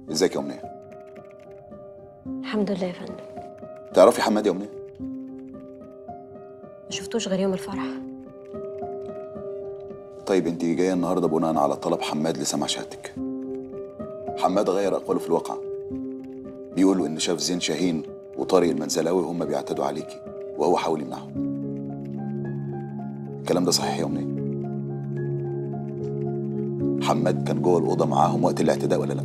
ازيك يا امنيه الحمد لله يا فندم تعرفي حماد يا امنيه ما شفتوش غير يوم الفرح طيب انت جايه النهارده بناء على طلب حماد لسمع شهادتك حماد غير اقواله في الواقع بيقولوا ان شاف زين شاهين وطارق المنزلاوي وهم بيعتدوا عليكي وهو حاول يمنعهم الكلام ده صحيح يا امنيه حماد كان جوه الاوضه معاهم وقت الاعتداء ولا لا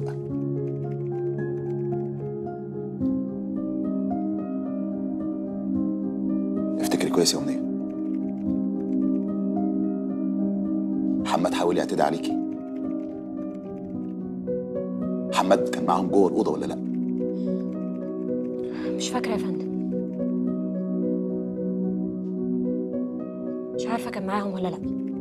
افتكري كويس يا امنيه حماد حاول يعتدي عليكي حماد كان معاهم جوه الاوضه ولا لا مش فاكره يا فندم مش عارفه كان معاهم ولا لا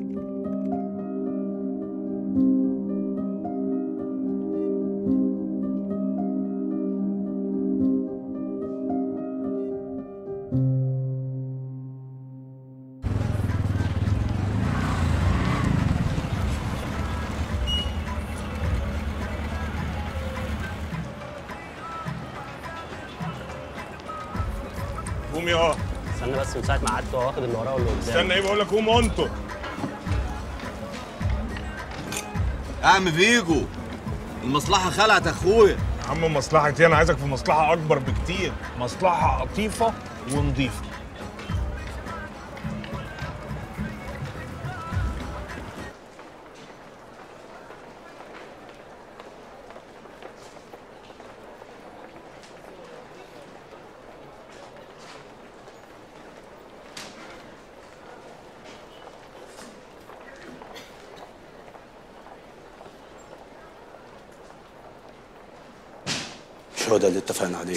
قوم يا استنى بس من ساعه ما قعدت هو واخد اللي وراه واللي قدام استنى ايه بقول لك قوموا انتوا يا عم فيجو المصلحة خلعت اخويا يا عم مصلحتي انا عايزك في مصلحه اكبر بكتير مصلحه قطيفه ونظيفه مش هو ده اللي اتفقنا عليه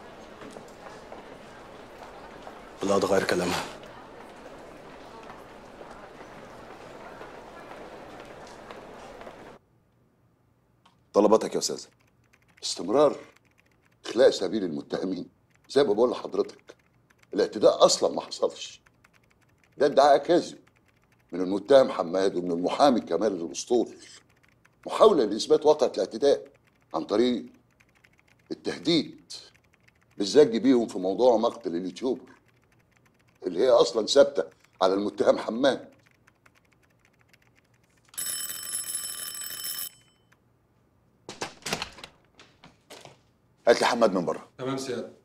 ولا اتغير كلامها طلباتك يا استاذ استمرار اخلاء سبيل المتهمين زي ما بقول لحضرتك الاعتداء اصلا ما حصلش ده ادعاء كاذب من المتهم حماد ومن المحامي كمال الاسطول محاوله لاثبات واقعه الاعتداء عن طريق التهديد بالزج بيهم في موضوع مقتل اليوتيوبر اللي هي اصلا ثابته على المتهم حماد هات لي حماد من بره تمام سيادة